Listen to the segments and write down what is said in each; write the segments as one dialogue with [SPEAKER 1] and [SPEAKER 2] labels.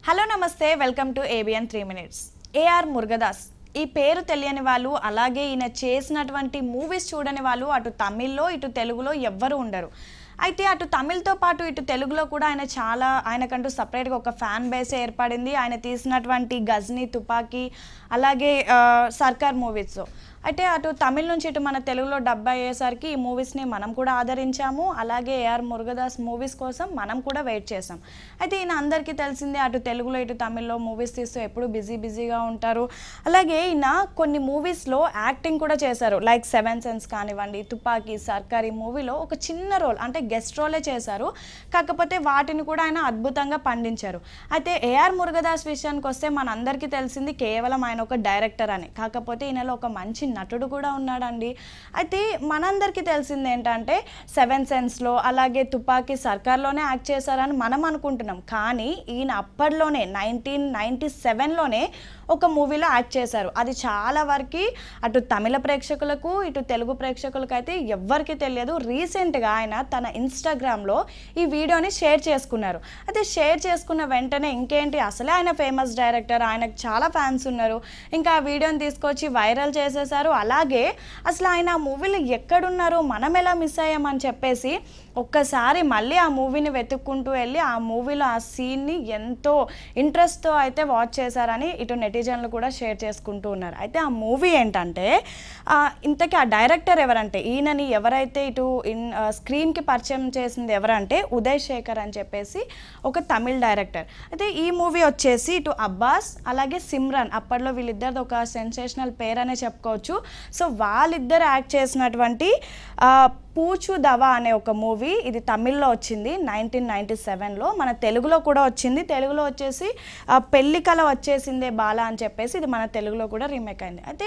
[SPEAKER 1] hello నమస్తే welcome to ABN three minutes AR Murugadoss ఈ పేరు తెలియని వాళ్ళు అలాగే ఈయన చేసినటువంటి మూవీస్ చూడని వాళ్ళు అటు తమిళ్లో ఇటు తెలుగులో ఎవ్వరు ఉండరు అయితే అటు తమిళ్తో పాటు ఇటు తెలుగులో కూడా ఆయన చాలా ఆయనకంటూ సపరేట్గా ఒక ఫ్యాన్ బేస్ ఏర్పడింది ఆయన తీసినటువంటి గజ్నీ తుపాకీ అలాగే ఆ, సర్కార్ మూవీస్ అయితే అటు తమిళ్ నుంచి ఇటు మన తెలుగులో డబ్ అయ్యేసరికి ఈ మూవీస్ని మనం కూడా ఆదరించాము అలాగే ఏఆర్ మురుగదాస్ మూవీస్ కోసం మనం కూడా వెయిట్ చేసాం అయితే ఈయన అందరికీ తెలిసిందే అటు తెలుగులో ఇటు తమిళ్లో మూవీస్ తీస్తూ ఎప్పుడు బిజీ బిజీగా ఉంటారు అలాగే ఈయన కొన్ని మూవీస్లో యాక్టింగ్ కూడా చేశారు లైక్ సెవెన్ సెన్స్ కానివ్వండి తుపాకీ సర్కార్ ఈ మూవీలో ఒక చిన్న రోల్ అంటే గెస్ట్ రోలే చేశారు కాకపోతే వాటిని కూడా ఆయన అద్భుతంగా పండించారు అయితే ఏఆర్ మురుగదాస్ విషయానికి వస్తే మనందరికీ తెలిసింది కేవలం ఆయన ఒక డైరెక్టర్ అని కాకపోతే ఈయనలో ఒక మంచి నటుడు కూడా ఉన్నాడండి అయితే మనందరికీ తెలిసింది ఏంటంటే సెవెన్ సెన్స్లో అలాగే తుపాకీ సర్కార్లోనే యాక్ట్ చేశారని మనం అనుకుంటున్నాం కానీ ఈయన అప్పట్లోనే నైన్టీన్ నైంటీ సెవెన్లోనే ఒక మూవీలో యాక్ట్ చేశారు అది చాలా వరకు అటు తమిళ ప్రేక్షకులకు ఇటు తెలుగు ప్రేక్షకులకు అయితే ఎవ్వరికీ తెలియదు రీసెంట్గా ఆయన తన ఇన్స్టాగ్రామ్లో ఈ వీడియోని షేర్ చేసుకున్నారు అయితే షేర్ చేసుకున్న వెంటనే ఇంకేంటి అసలే ఆయన ఫేమస్ డైరెక్టర్ ఆయనకు చాలా ఫ్యాన్స్ ఉన్నారు ఇంకా ఆ వీడియోని తీసుకొచ్చి వైరల్ చేసేసారు అలాగే అసలు ఆయన ఆ మూవీలో ఎక్కడున్నారు మనం ఎలా మిస్ అయ్యామని చెప్పేసి ఒక్కసారి మళ్ళీ ఆ మూవీని వెతుక్కుంటూ వెళ్ళి ఆ మూవీలో ఆ సీన్ని ఎంతో ఇంట్రెస్ట్తో అయితే వాచ్ చేశారని ఇటు నెటిజన్లు కూడా షేర్ చేసుకుంటూ ఉన్నారు అయితే ఆ మూవీ ఏంటంటే ఆ, ఇంతకీ ఆ డైరెక్టర్ ఎవరంటే ఈయనని ఎవరైతే ఇటు ఇన్ ఆ, స్క్రీన్కి పరిచయం చేసింది ఎవరంటే ఉదయ్ శేఖర్ అని చెప్పేసి ఒక తమిళ్ డైరెక్టర్ అయితే ఈ మూవీ వచ్చేసి ఇటు అబ్బాస్ అలాగే సిమ్రన్ అప్పట్లో వీళ్ళిద్దరిది ఒక సెన్సేషనల్ పేరు అనే చెప్పుకోవచ్చు సో వాళ్ళిద్దరు యాక్ట్ చేసినటువంటి ఆ, పూచు దవ అనే ఒక మూవీ ఇది తమిళ్లో వచ్చింది నైన్టీన్ నైంటీ సెవెన్లో మన తెలుగులో కూడా వచ్చింది తెలుగులో వచ్చేసి ఆ, పెళ్లి కళ వచ్చేసిందే బాల అని చెప్పేసి ఇది మన తెలుగులో కూడా రీమేక్ అయింది అయితే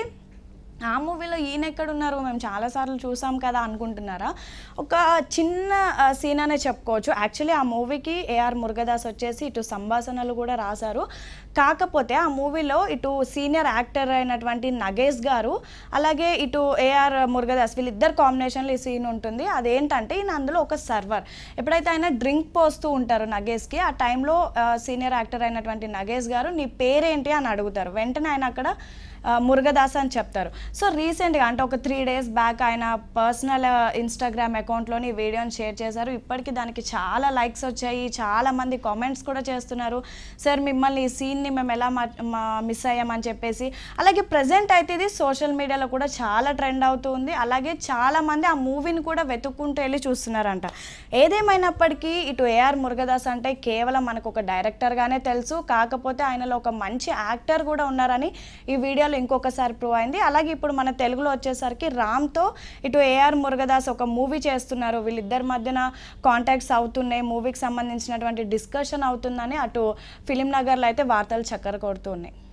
[SPEAKER 1] ఆ మూవీలో ఈయన ఎక్కడున్నారు మేము చాలాసార్లు చూసాం కదా అనుకుంటున్నారా ఒక చిన్న సీన్ అనే చెప్పుకోవచ్చు యాక్చువల్లీ ఆ మూవీకి ఏఆర్ మురుగదాస్ వచ్చేసి ఇటు సంభాషణలు కూడా రాశారు కాకపోతే ఆ మూవీలో ఇటు సీనియర్ యాక్టర్ అయినటువంటి నగేష్ గారు అలాగే ఇటు ఏఆర్ మురుగదాస్ వీళ్ళిద్దరు కాంబినేషన్లో ఈ సీన్ ఉంటుంది అదేంటంటే ఈయన అందులో ఒక సర్వర్ ఎప్పుడైతే ఆయన డ్రింక్ పోస్తూ ఉంటారు నగేష్కి ఆ టైంలో సీనియర్ యాక్టర్ అయినటువంటి నగేష్ గారు నీ పేరేంటి అని అడుగుతారు వెంటనే ఆయన అక్కడ ఆ, మురుగదాస్ అని చెప్తారు సో రీసెంట్గా అంటే ఒక త్రీ డేస్ బ్యాక్ ఆయన పర్సనల్ ఇన్స్టాగ్రామ్ అకౌంట్లోని ఈ వీడియోని షేర్ చేశారు ఇప్పటికీ దానికి చాలా లైక్స్ వచ్చాయి చాలా మంది కామెంట్స్ కూడా చేస్తున్నారు సార్ మిమ్మల్ని ఈ సీన్ని మేము ఎలా మిస్ అయ్యామని చెప్పేసి అలాగే ప్రజెంట్ అయితే ఇది సోషల్ మీడియాలో కూడా చాలా ట్రెండ్ అవుతుంది అలాగే చాలా మంది ఆ మూవీని కూడా వెతుక్కుంటూ వెళ్ళి చూస్తున్నారంట ఏదేమైనప్పటికీ ఇటు ఏఆర్ మురుగదాస్ అంటే కేవలం మనకు ఒక డైరెక్టర్గానే తెలుసు కాకపోతే ఆయనలో ఒక మంచి యాక్టర్ కూడా ఉన్నారని ఈ వీడియోలో ఇంకొకసారి ప్రూవ్ అయింది అలాగే ఇప్పుడు మన తెలుగులో వచ్చేసరికి రామ్తో ఇటు ఏఆర్ మురుగదాస్ ఒక మూవీ చేస్తున్నారు వీళ్ళిద్దరి మధ్యన కాంటాక్ట్స్ అవుతున్నాయి మూవీకి సంబంధించినటువంటి డిస్కషన్ అవుతుందని అటు ఫిలిం నగర్లో అయితే వార్తలు చక్కర కొడుతున్నాయి